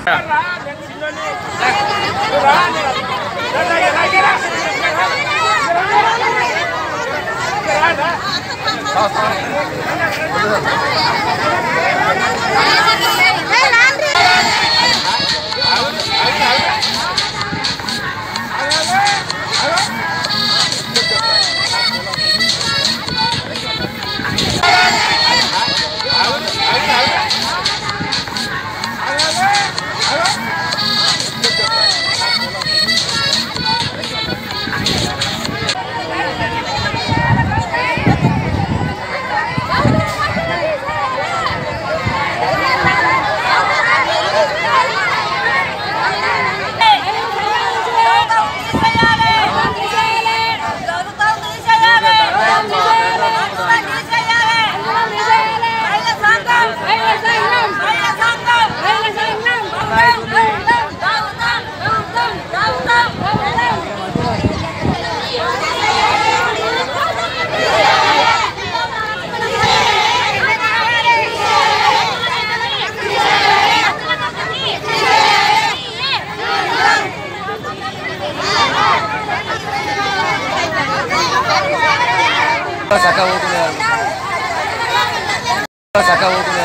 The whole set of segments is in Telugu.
చక్క ఊరుకునే చక్క ఊరుకునే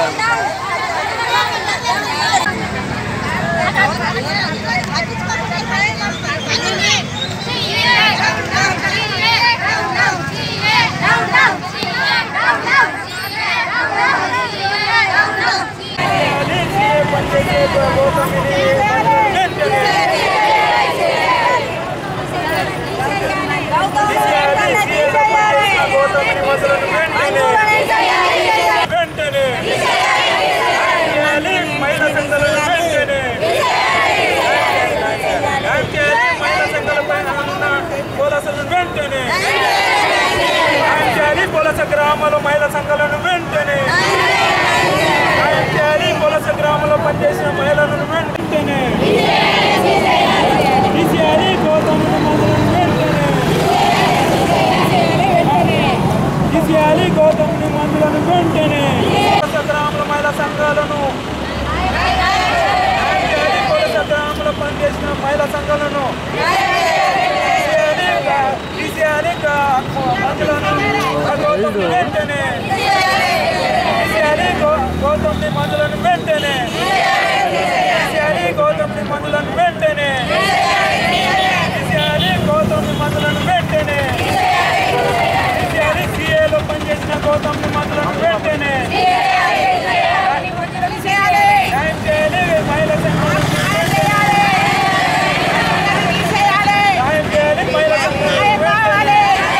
వెంటనే చేయాలి మహిళా సంఘాలను వెంటనే న్యాయం చేయాలి మహిళా సంఘాల పైన ఉన్న పోలీసులను వెంటనే న్యాయం చేయాలి పోలీస గ్రామాల మహిళా సంఘాలను వెంటనే న్యాయం చేయాలి పోలీస గ్రామంలో పనిచేసిన మహిళలను వెంటనే తీసేయాలి గౌతమ్ మందులను వెంటనే తీసేయాలి గౌతమ్ మందులను వెంటనే పోలీస గ్రామాల మహిళా సంఘాలను న్యాయం చేయాలి పోలీస గ్రామంలో పనిచేసిన మహిళా సంఘాలను తీసేయాలి తీసేయాలి మందులను గౌతమ్ వెంటనే తీసేయాలి గౌ- గౌతమ్ని మందులను వెంటనే తీసేయాలి గౌతమ్ని మందులను వెంటనే తీసేయాలి గౌతమ్ని మందులను వెంటనే తీసేయాలి సీఏలో పనిచేసిన గౌతమ్ని మందులను వెంటనే న్యాయం చేయాలి మహిళా సంఘాలను వెంటనే. న్యాయం చేయాలి మహిళా సంఘాలను వెంటనే.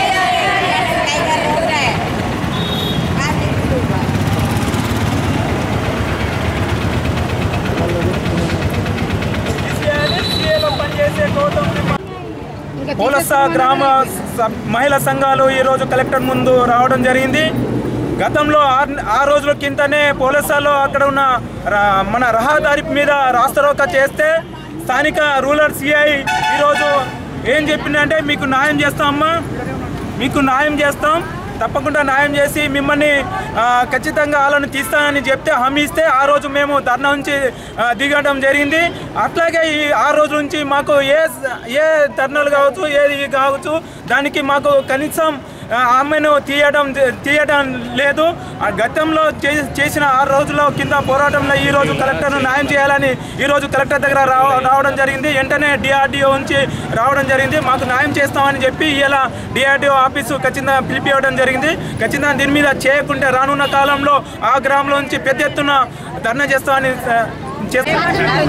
తీసేయాలి సీఏలో పనిచేసే గౌతమ్ని మందులను పోలస గ్రామ స- మహిళా సంఘాలు ఈరోజు కలెక్టర్ ముందు రావడం జరిగింది గతంలో ఆరు- ఆ రోజుల కిందనే పోలసాలో అక్కడ ఉన్న రా- మన రహదారి మీద రాస్తారోక చేస్తే స్థానిక రూరల్ సిఐ ఈరోజు ఏం చెప్పిందంటే మీకు న్యాయం చేస్తామమ్మా మీకు న్యాయం చేస్తాం తప్పకుండా న్యాయం చేసి మిమ్మల్ని ఆ, ఖచ్చితంగా వాళ్ళని తీస్తానని చెప్తే హామీ ఇస్తే ఆ రోజు మేము ధర్నా నుంచి ఆ, దిగడం జరిగింది అట్లాగే ఈ ఆ రోజు నుంచి మాకు ఏ ఏ ధర్నాలు కావచ్చు ఏది కావచ్చు దానికి మాకు కనీసం ఆ, ఆమెను తీయడం తీయడం లేదు ఆ గతంలో చే- చేసిన ఆరు రోజుల కింద పోరాటంలో ఈ రోజు కలెక్టర్ను న్యాయం చేయాలని ఈ రోజు కలెక్టర్ దగ్గర రావ రావడం జరిగింది వెంటనే డిఆర్డిఓ నుంచి రావడం జరిగింది మాకు న్యాయం చేస్తామని చెప్పి ఇలా డిఆర్డిఓ ఆఫీసు ఖచ్చితంగా పిలిపివ్వడం జరిగింది ఖచ్చితంగా దీని మీద చేయకుంటే రానున్న కాలంలో ఆ గ్రామంలో నుంచి పెద్ద ఎత్తున ధర్నా చేస్తామని ఆ, చేస్తాం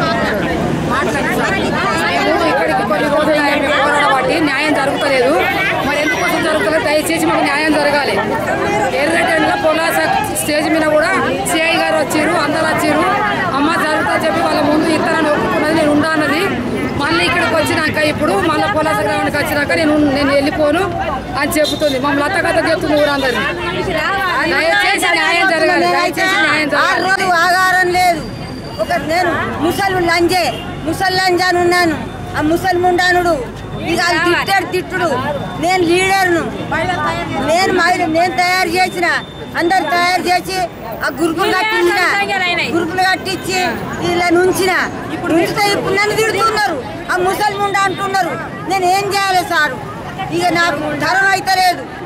మేము ఇక్కడికి కొన్ని రోజులు అయ్యింది పోరాటం బట్టి న్యాయం జరుగుతలేదు మరి ఎందుకోసం జరుగుతలేదు దయచేసి మాకు న్యాయం జరగాలి ఎర్రటెండ్లో పొలాస స్టేజ్ మీద కూడా సిఐ గారు వచ్చారు అందరు వచ్చారు అమ్మ జరుగుతా చెప్పి వాళ్ళ ముందు ఇస్తానని ఒప్పుకున్నది నేను ఉండా అన్నది మళ్ళీ ఇక్కడికి వచ్చినాక ఇప్పుడు మళ్ళీ పొలాస గ్రామానికి వచ్చినాక నేను నేను వెళ్ళిపోను అని చెబుతుంది మమ్మల్ని అత్తగత చెప్తుంది ఊరందరినీ దయచేసి న్యాయం జరగాలి దయచేసి న్యాయం ఆ జరగాలి రోజు ఆధారం లేదు ఒక నేను ముసలి లంజే ముసలి లంజాను ఉన్నాను ఆ ముసలి ముండానుడు ఇక అది తిట్టాడు తిట్టుడు నేను లీడర్ను నేను మహిళ నేను తయారు చేసిన అందరు తయారు చేసి ఆ గురుకులు కట్టించిన గురుకులు కట్టించి ఇలా నుంచిన ఇప్పుడు ఉంచితే ఇప్పుడు నన్ను తిడుతున్నారు ఆ ముసల్ముండ అంటున్నారు నేను ఏం చేయాలి సారు ఇక నాకు తరం అయితే లేదు